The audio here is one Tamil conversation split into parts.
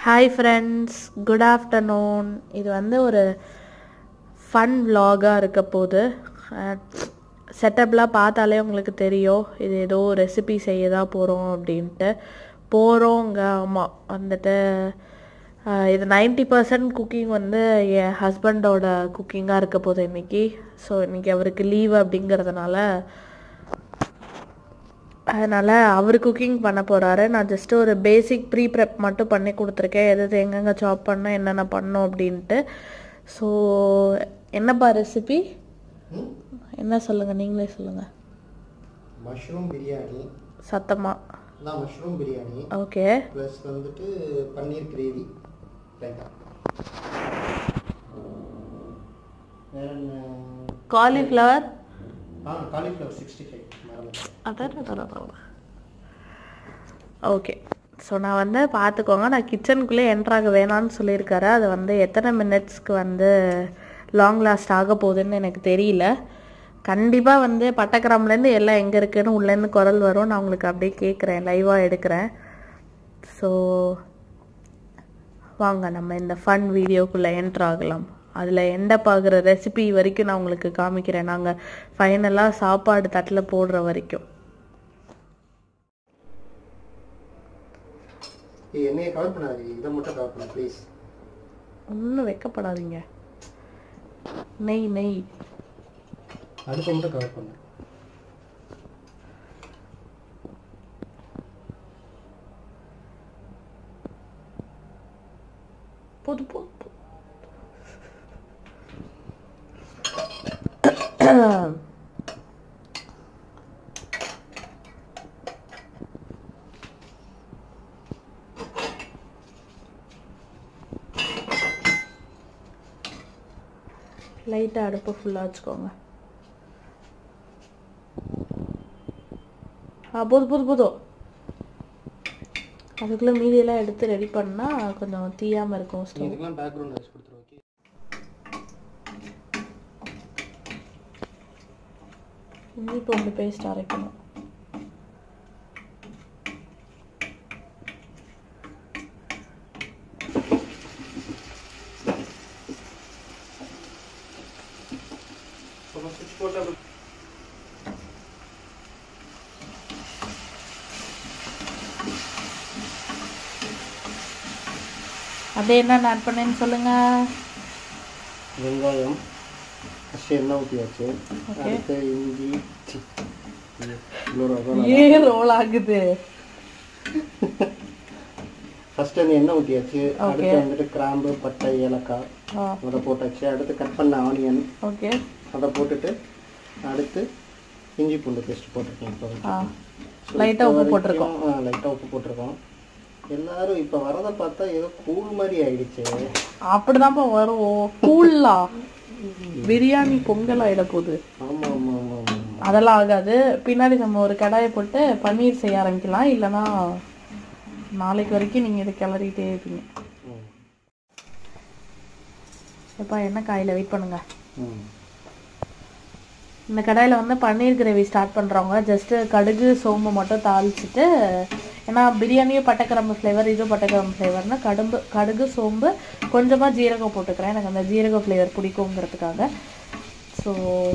ஹாய் ஃப்ரெண்ட்ஸ் குட் ஆஃப்டர்நூன் இது வந்து ஒரு ஃபன் vlog-ஆ இருக்க போகுது செட்டப்லாம் பார்த்தாலே உங்களுக்கு தெரியும் இது ஏதோ ரெசிபி செய்ய தான் போகிறோம் அப்படின்ட்டு போகிறோங்க ஆமாம் வந்துட்டு அஹ், இது 90% பர்சன்ட் குக்கிங் வந்து என் ஹஸ்பண்டோட குக்கிங்காக இருக்க போகுது இன்னைக்கு ஸோ இன்னைக்கு அவருக்கு லீவ் அப்படிங்கிறதுனால அதனால் அவர் குக்கிங் பண்ண போகிறாரு நான் ஜஸ்ட் ஒரு பேசிக் ப்ரீ ப்ரெப் மட்டும் பண்ணி கொடுத்துருக்கேன் எது எது எங்கெங்கே சாப் பண்ண என்னென்ன பண்ணோம் அப்படின்ட்டு ஸோ என்னப்பா ரெசிபி என்ன சொல்லுங்கள் நீங்களே சொல்லுங்கள் மஷ்ரூம் பிரியாணி சத்தமாக அதான் மஷ்ரூம் பிரியாணி ஓகே ப்ளஸ் வந்துட்டு பன்னீர் கிரேவி ரைட்டா வேற என்ன காலிஃப்ளவர் ஆ காலிஃப்ளவர் சிக்ஸ்டி ஃபைவ் மறந்துட்டேன் அதான் ஓகே ஸோ நான் வந்து பார்த்துக்கோங்க நான் கிச்சனுக்குள்ளே என்ட்ராக வேணாம்னு சொல்லியிருக்காரு அது வந்து எத்தனை மினிட்ஸ்க்கு வந்து லாங் லாஸ்ட் ஆக போகுதுன்னு எனக்கு தெரியல கண்டிப்பாக வந்து பட்டக்கிராம்லேருந்து எல்லாம் எங்கே இருக்குன்னு உள்ளேருந்து குரல் வரும் நான் உங்களுக்கு அப்படியே கேட்குறேன் லைவாக எடுக்கிறேன் ஸோ வாங்க நம்ம இந்த ஃபன் வீடியோக்குள்ளே என்ட்ரு ஆகலாம் அதில் எண்டப் ஆகுற ரெசிபி வரைக்கும் நான் உங்களுக்கு காமிக்கிறேன் நாங்கள் ஃபைனலாக சாப்பாடு தட்டில் போடுற வரைக்கும் ஏய் என்னைய கவர் பண்ணாது இதை மட்டும் கவர் பண்ண ப்ளீஸ் ஒன்றும் வெக்கப்படாதீங்க நெய் நெய் அடுத்த மட்டும் கவர் பண்ணு போது போது போது. லைட்டாக அடுப்பு ஃபுல்லாக வச்சுக்கோங்க ஆ போதும் போதும் போதும் அதுக்குள்ளே மீதியெல்லாம் எடுத்து ரெடி பண்ணால் கொஞ்சம் தீயாமல் இருக்கும் நீ ஸ்டவ் இதுக்கெல்லாம் பேக்ரவுண்ட் வாய்ஸ் கொடுத்துரு ஓகே இஞ்சி பூண்டு பேஸ்ட் அரைக்கணும் சுவிட்ச் போட்டு அப்படி அப்படியே என்ன ஆட் பண்ணேன்னு சொல்லுங்கள் வெங்காயம் ஃபஸ்ட்டு எண்ணெய் ஊற்றியாச்சு அடுத்து இஞ்சி சி, இன்னொரு அகலம். ஏன் ரோல் ஆகுது ஃபர்ஸ்ட் வந்து எண்ணெய் ஊற்றியாச்சு அடுத்து வந்துட்டு கிராம்பு பட்டை ஏலக்காய் ஆ அதை போட்டாச்சு அடுத்து கட் பண்ண ஆனியன் ஓகே அதை போட்டுட்டு அடுத்து இஞ்சி பூண்டு பேஸ்ட் போட்டிருக்கேன் இப்போ ஆ லைட்டாக உப்பு போட்டிருக்கோம் லைட்டாக உப்பு போட்டிருக்கோம் எல்லாரும் இப்போ வரதை பார்த்தா ஏதோ கூழ் மாதிரி ஆயிடுச்சு அப்படிதான்ப்பா வரும் கூல்லா பிரியாணி பொங்கல் ஆயிட போகுது ஆமாம் ஆமாம் ஆமாம் ஆமாம் அதெல்லாம் ஆகாது பின்னாடி நம்ம ஒரு கடாயை போட்டு பன்னீர் செய்ய ஆரம்பிக்கலாம் இல்லைன்னா நாளைக்கு வரைக்கும் நீங்கள் இதை கிளறிட்டே இருப்பீங்க ம். எப்பா என்ன காயில் வெயிட் பண்ணுங்க ம் இந்த கடாயில் வந்து பன்னீர் கிரேவி ஸ்டார்ட் பண்ணுறவங்க ஜஸ்ட்டு கடுகு சோம்பு மட்டும் தாளிச்சிட்டு ஏன்னா பிரியாணியும் பட்டைக்கிழம்பு ஃப்ளேவர் இதுவும் பட்டைக்கிழம்பு ஃப்ளேவர்னா கடும்பு கடுகு சோம்பு கொஞ்சமாக ஜீரகம் போட்டுக்கிறேன் எனக்கு அந்த ஜீரக ஃப்ளேவர் பிடிக்குங்கிறதுக்காக ஸோ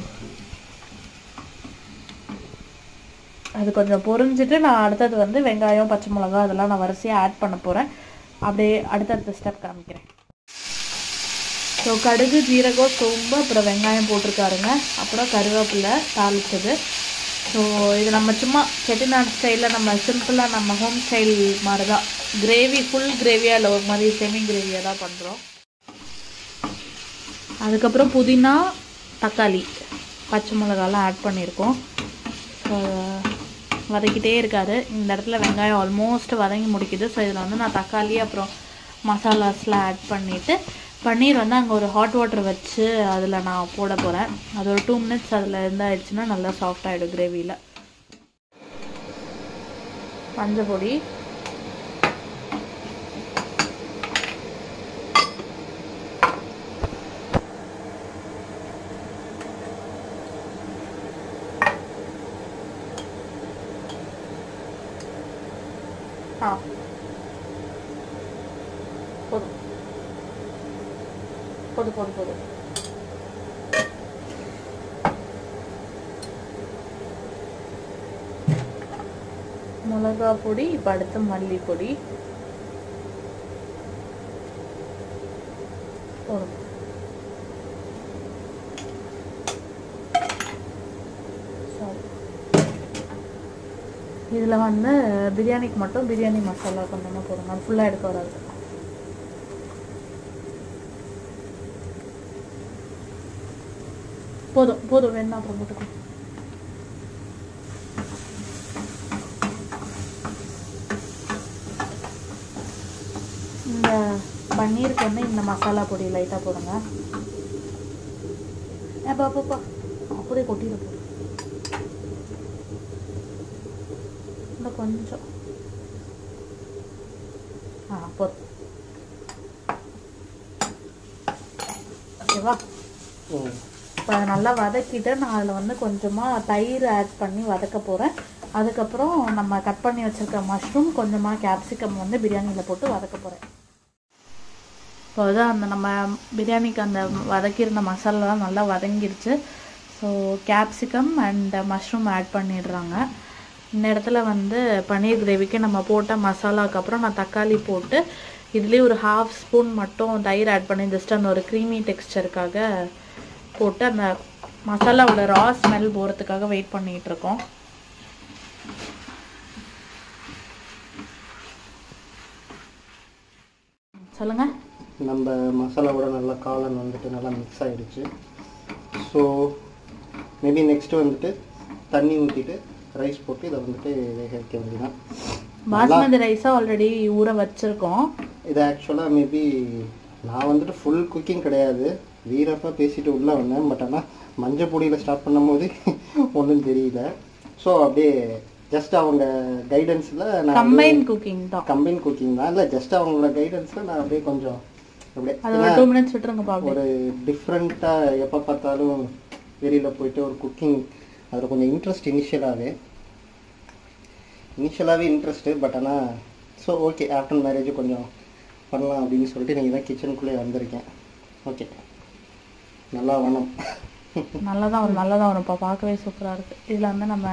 அது கொஞ்சம் பொரிஞ்சிட்டு நான் அடுத்தது வந்து வெங்காயம் பச்சை மிளகாய் அதெல்லாம் நான் வரிசையாக ஆட் பண்ண போகிறேன் அப்படியே அடுத்தடுத்த ஸ்டெப் காமிக்கிறேன் ஸோ கடுகு ஜீரகம் சோம்பு அப்புறம் வெங்காயம் போட்டிருக்காருங்க அப்புறம் கருவேப்பிலை தாளிச்சது ஸோ இது நம்ம சும்மா செட்டிநாடு ஸ்டைலில் நம்ம சிம்பிளாக நம்ம ஹோம் ஸ்டைல் மாதிரி தான் கிரேவி ஃபுல் கிரேவியாக இல்லை ஒரு மாதிரி செமி கிரேவியாக தான் பண்ணுறோம் அதுக்கப்புறம் புதினா தக்காளி பச்சை மிளகாலாம் ஆட் பண்ணியிருக்கோம் ஸோ வதக்கிட்டே இருக்காரு இந்த இடத்துல வெங்காயம் ஆல்மோஸ்ட் வதங்கி முடிக்குது ஸோ இதில் வந்து நான் தக்காளி அப்புறம் மசாலாஸ்லாம் ஆட் பண்ணிவிட்டு பன்னீர் வந்து அங்கே ஒரு ஹாட் வாட்டர் வச்சு அதில் நான் போட போகிறேன் அது ஒரு டூ மினிட்ஸ் அதில் இருந்தாயிடுச்சுன்னா நல்லா சாஃப்ட் ஆகிடும் கிரேவியில் மஞ்சள் பொடி ஆ போடு போடு போடு மிளகா பொடி இப்போ அடுத்து மல்லிப்பொடி போடும் இதில் வந்து பிரியாணிக்கு மட்டும் பிரியாணி மசாலா கொஞ்சமாக போடுங்க அது ஃபுல்லாக எடுக்க வராது போதும் போதும் வேணா அப்புறம் போட்டுக்கோ இந்த பன்னீருக்கு வந்து இந்த மசாலா பொடி லைட்டாக போடுங்க ஏ பாப்பாப்பா அப்படியே கொட்டிட போடு இந்த கொஞ்சம் ஆ போதும் ஓகேவா ம் இப்போ அதை நல்லா வதக்கிட்டு நான் அதில் வந்து கொஞ்சமாக தயிர் ஆட் பண்ணி வதக்க போகிறேன் அதுக்கப்புறம் நம்ம கட் பண்ணி வச்சுருக்க மஷ்ரூம் கொஞ்சமாக கேப்சிகம் வந்து பிரியாணியில் போட்டு வதக்க போகிறேன் இப்போ தான் அந்த நம்ம பிரியாணிக்கு அந்த வதக்கியிருந்த மசாலாலாம் நல்லா வதங்கிருச்சு so capsicum and mushroom add பண்ணிடுறாங்க இந்த இடத்துல வந்து பன்னீர் கிரேவிக்கு நம்ம போட்ட மசாலாவுக்கு அப்புறம் நான் தக்காளி போட்டு இதுலேயே ஒரு ஹாஃப் ஸ்பூன் மட்டும் தயிர் ஆட் பண்ணி ஜஸ்ட் அந்த ஒரு க்ரீமி டெக்ஸ்சருக்காக போட்டு அந்த மசாலாவோட ரா ஸ்மெல் போகிறதுக்காக வெயிட் பண்ணிகிட்டு இருக்கோம் சொல்லுங்கள் நம்ம மசாலாவோட நல்லா காளான் வந்துட்டு நல்லா மிக்ஸ் ஆகிடுச்சு ஸோ மேபி நெக்ஸ்ட்டு வந்துட்டு தண்ணி ஊற்றிட்டு ரைஸ் போட்டு இதை வந்துட்டு வேக வைக்க வேண்டியதான் பாஸ்மதி ரைஸை ஆல்ரெடி ஊற வச்சுருக்கோம் இது ஆக்சுவலாக மேபி நான் வந்துட்டு ஃபுல் குக்கிங் கிடையாது வீரப்பா பேசிட்டு உள்ளே வந்தேன் பட் ஆனால் மஞ்சள் பொடியில் ஸ்டார்ட் பண்ணும்போது ஒன்றும் தெரியல ஸோ அப்படியே ஜஸ்ட் அவங்க கைடன்ஸில் நான் கம்பைன் குக்கிங் தான் கம்பைன் குக்கிங் தான் இல்லை ஜஸ்ட் அவங்களோட கைடன்ஸில் நான் அப்படியே கொஞ்சம் அப்படியே அது ஒரு டூ மினிட்ஸ் விட்டுருங்கப்பா அப்படியே ஒரு டிஃப்ரெண்ட்டாக எப்போ பார்த்தாலும் வெளியில் போயிட்டு ஒரு குக்கிங் அதில் கொஞ்சம் இன்ட்ரெஸ்ட் இனிஷியலாகவே இனிஷியலாகவே இன்ட்ரெஸ்ட்டு பட் ஆனால் ஸோ ஓகே ஆஃப்டர் மேரேஜ் கொஞ்சம் பண்ணலாம் அப்படின்னு சொல்லிட்டு நீங்கள் தான் கிச்சனுக்குள்ளே வந்திருக்கேன் ஓகே நல்லா வேணும் நல்லா தான் வரும் நல்லா தான் வரும்ப்பா பார்க்கவே சூப்பராக இருக்குது இதில் வந்து நம்ம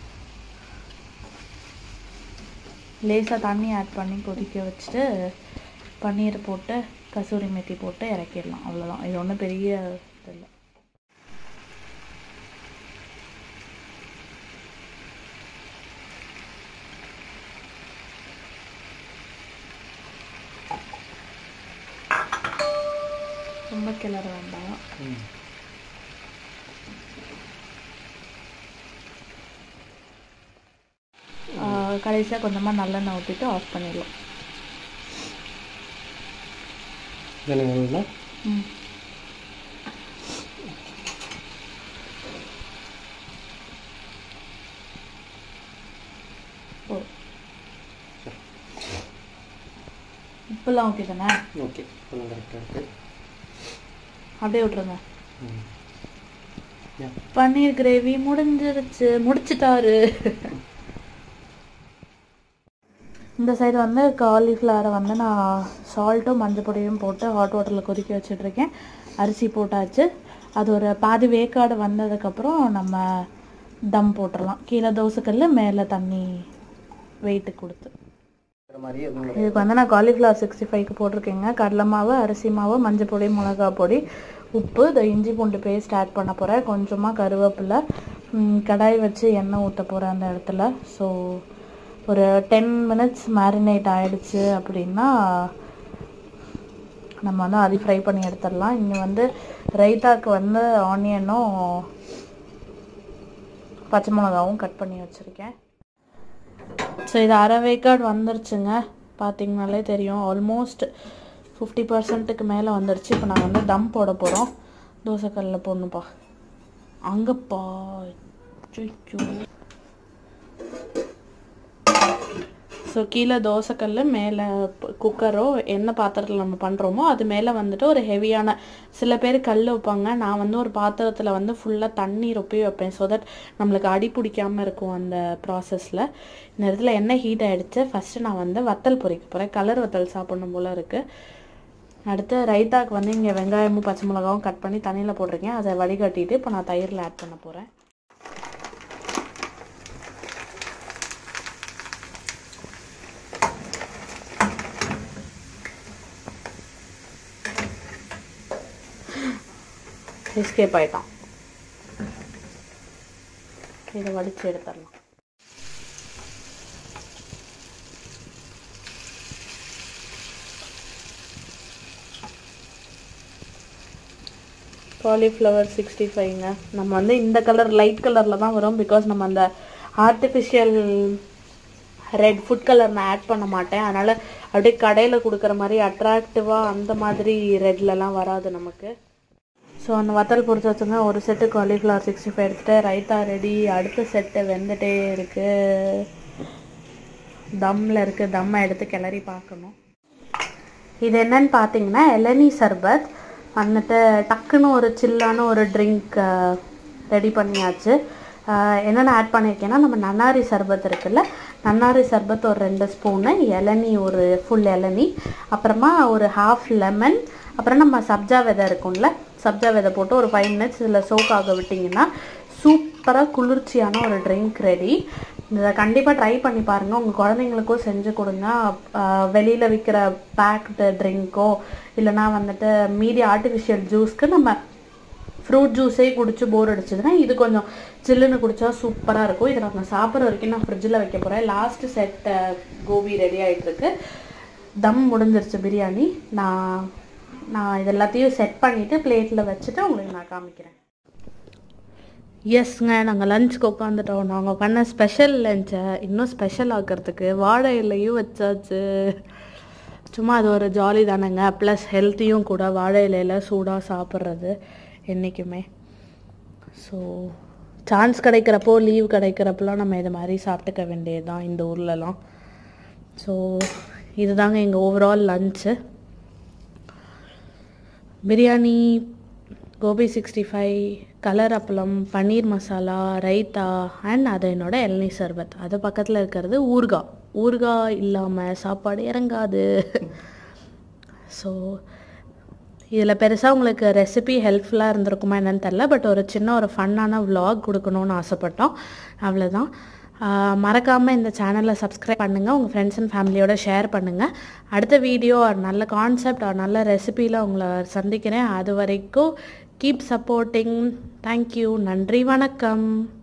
லேசாக தண்ணி ஆட் பண்ணி கொதிக்க வச்சுட்டு பன்னீர் போட்டு கசூரி மெத்தி போட்டு இறக்கிடலாம் அவ்வளோதான் இது ஒன்றும் பெரிய இது இல்லை ரொம்ப கிளற வேண்டாம் கடைசியாக கொஞ்சமாக நல்லெண்ணெய் ஊற்றிட்டு ஆஃப் பண்ணிடலாம் வேணுங்களா ம் போதும். உப்புலாம் ஓகே தானே ஓகே கொஞ்சம் கரெக்டாக இருக்குது அப்படியே விட்ருங்க ம் Yeah. பன்னீர் கிரேவி முடிஞ்சிருச்சு முடிச்சிட்டாரு இந்த சைடு வந்து காலிஃப்ளவரை வந்து நான் சால்ட்டும் மஞ்சள் பொடியும் போட்டு ஹாட் வாட்டரில் கொதிக்க வச்சிட்ருக்கேன் அரிசி போட்டாச்சு அது ஒரு பாதி வேக்காடு வந்ததுக்கப்புறம் நம்ம தம் போட்டுடலாம் கீழே தோசைக்கல்ல மேலே தண்ணி வெயிட்டு கொடுத்து இந்த மாதிரி உங்களோட இதுக்கு வந்து நான் காலிஃப்ளவர் சிக்ஸ்டி ஃபைவ்க்கு போட்டிருக்கேங்க கடலை மாவு அரிசி மாவு மஞ்சள் பொடி மிளகா பொடி உப்பு இந்த இஞ்சி பூண்டு பேஸ்ட் ஆட் பண்ண போகிறேன் கொஞ்சமாக கருவேப்பிலை ம், கடாய் வச்சு எண்ணெய் ஊற்ற போகிறேன் அந்த இடத்துல ஸோ ஒரு டென் மினிட்ஸ் மேரினேட் ஆயிடுச்சு அப்படின்னா நம்ம வந்து அதை ஃப்ரை பண்ணி எடுத்துடலாம் இங்கே வந்து ரைத்தாக்கு வந்து ஆனியனும் பச்சை மிளகாவும் கட் பண்ணி வச்சுருக்கேன் ஸோ இது அரை வேக்காடு வந்துருச்சுங்க பார்த்தீங்கனாலே தெரியும் ஆல்மோஸ்ட் ஃபிஃப்டி பர்சன்ட்டுக்கு மேலே வந்துருச்சு இப்போ நான் வந்து தம் போட போகிறோம் தோசைக்கல்லில் போடணுப்பா அங்கப்பா அச்சச்சோ. ஸோ கீழே தோசைக்கல் மேலே குக்கரோ என்ன பாத்திரத்தில் நம்ம பண்ணுறோமோ அது மேலே வந்துட்டு ஒரு ஹெவியான சில பேர் கல் வைப்பாங்க நான் வந்து ஒரு பாத்திரத்தில் வந்து ஃபுல்லாக தண்ணி ரொப்பி வைப்பேன் ஸோ தட் நம்மளுக்கு அடி பிடிக்காம இருக்கும் அந்த ப்ராசஸில் இந்த இடத்துல எண்ணெய் ஹீட் ஆகிடுச்சு ஃபஸ்ட்டு நான் வந்து வத்தல் பொரிக்க போகிறேன் கலர் வத்தல் சாப்பிடணும் போல் இருக்குது அடுத்து ரைத்தாக்கு வந்து இங்கே வெங்காயமும் பச்சை மிளகாவும் கட் பண்ணி தண்ணியில் போட்டிருக்கேன் அதை வடிகட்டிட்டு இப்போ நான் தயிரில் ஆட் பண்ண போகிறேன் எஸ்கேப் ஆயிட்டான் இதை வடித்து எடுத்துடலாம் காலிஃப்ளவர் சிக்ஸ்டி ஃபைவ்ங்க நம்ம வந்து இந்த கலர் லைட் கலரில் தான் வரும் பிகாஸ் நம்ம அந்த ஆர்டிஃபிஷியல் ரெட் ஃபுட் கலர் நான் ஆட் பண்ண மாட்டேன் அதனால் அப்படியே கடையில் கொடுக்குற மாதிரி அட்ராக்டிவாக அந்த மாதிரி ரெட்லலாம் வராது நமக்கு ஸோ அந்த வத்தல் பொறுத்து வச்சுங்க ஒரு செட்டு காலிஃப்ளவர் சிக்ஸ்டி ஃபைவ் எடுத்துகிட்டு ரைத்தா ரெடி அடுத்த செட்டு வெந்துட்டே இருக்குது தம்மில் இருக்குது தம்மை எடுத்து கிளறி பார்க்கணும் இது என்னன்னு பார்த்தீங்கன்னா இளநீ சர்பத் வந்துட்டு டக்குன்னு ஒரு சில்லான ஒரு ட்ரிங்க் ரெடி பண்ணியாச்சு அஹ் என்னென்ன ஆட் பண்ணியிருக்கேன்னா நம்ம நன்னாரி சர்பத் இருக்குல்ல நன்னாரி சர்பத் ஒரு ரெண்டு ஸ்பூனு இளநீ ஒரு ஃபுல் இளநீ அப்புறமா ஒரு ஹாஃப் லெமன் அப்புறம் நம்ம சப்ஜா விதை இருக்கும்ல சப்ஜா விதை போட்டு ஒரு ஃபைவ் மினிட்ஸ் இதில் சோக் ஆக விட்டிங்கன்னா சூப்பராக குளிர்ச்சியான ஒரு ட்ரிங்க் ரெடி இதை கண்டிப்பாக ட்ரை பண்ணி பாருங்கள் உங்கள் குழந்தைங்களுக்கும் செஞ்சு கொடுங்க வெளியில் விற்கிற பேக்டு ட்ரிங்க்கோ இல்லைனா வந்துட்டு மீதி ஆர்டிஃபிஷியல் ஜூஸ்க்கு நம்ம ஃப்ரூட் ஜூஸே குடிச்சு போர் அடிச்சதுன்னா இது கொஞ்சம் சில்லுன்னு குடிச்சா சூப்பராக இருக்கும் இதை நாங்கள் சாப்பிட்ற வரைக்கும் நான் ஃப்ரிட்ஜில் வைக்க போகிறேன் லாஸ்ட் செட் கோபி ரெடி ஆயிட்டு இருக்கு தம் முடிஞ்சிருச்சு பிரியாணி நான் நான் இது எல்லாத்தையும் செட் பண்ணிவிட்டு பிளேட்டில் வச்சுட்டு உங்களுக்கு நான் காமிக்கிறேன் எஸ்ங்க நாங்கள் லஞ்சுக்கு உட்காந்துட்டோம் நாங்கள் பண்ண ஸ்பெஷல் லஞ்சை இன்னும் ஸ்பெஷல் ஆக்கிறதுக்கு வாழை இலையும் வச்சாச்சு சும்மா அது ஒரு ஜாலி தானேங்க ப்ளஸ் ஹெல்த்தியும் கூட வாழை இலையில சூடாக சாப்பிட்றது என்றைக்குமே ஸோ சான்ஸ் கிடைக்கிறப்போ லீவ் கிடைக்கிறப்பெல்லாம் நம்ம இது மாதிரி சாப்பிட்டுக்க வேண்டியது தான் இந்த ஊர்லலாம் ஸோ இதுதாங்க எங்கள் overall lunch biryani gobi sixty five colour அப்பளம் பன்னீர் மசாலா ரைத்தா அண்ட் அது என்னோட இளநீ சர்பத் அது பக்கத்தில் இருக்கிறது ஊறுகாய் ஊறுகாய் இல்லாமல் சாப்பாடு இறங்காது ஸோ இதில் பெருசாக உங்களுக்கு ரெசிபி ஹெல்ப்ஃபுல்லாக இருந்திருக்குமா என்னன்னு தெரில பட் ஒரு சின்ன ஒரு ஃபன்னான vlog கொடுக்கணும்னு ஆசைப்பட்டோம் அவ்வளோதான் மறக்காமல் இந்த சேனலை சப்ஸ்கிரைப் பண்ணுங்கள் உங்கள் ஃப்ரெண்ட்ஸ் அண்ட் ஃபேமிலியோட ஷேர் பண்ணுங்கள் அடுத்த வீடியோ ஒரு நல்ல கான்செப்ட் ஒரு நல்ல ரெசிபியில் உங்களை சந்திக்கிறேன் அது வரைக்கும் கீப் சப்போர்ட்டிங் தேங்க்யூ நன்றி வணக்கம்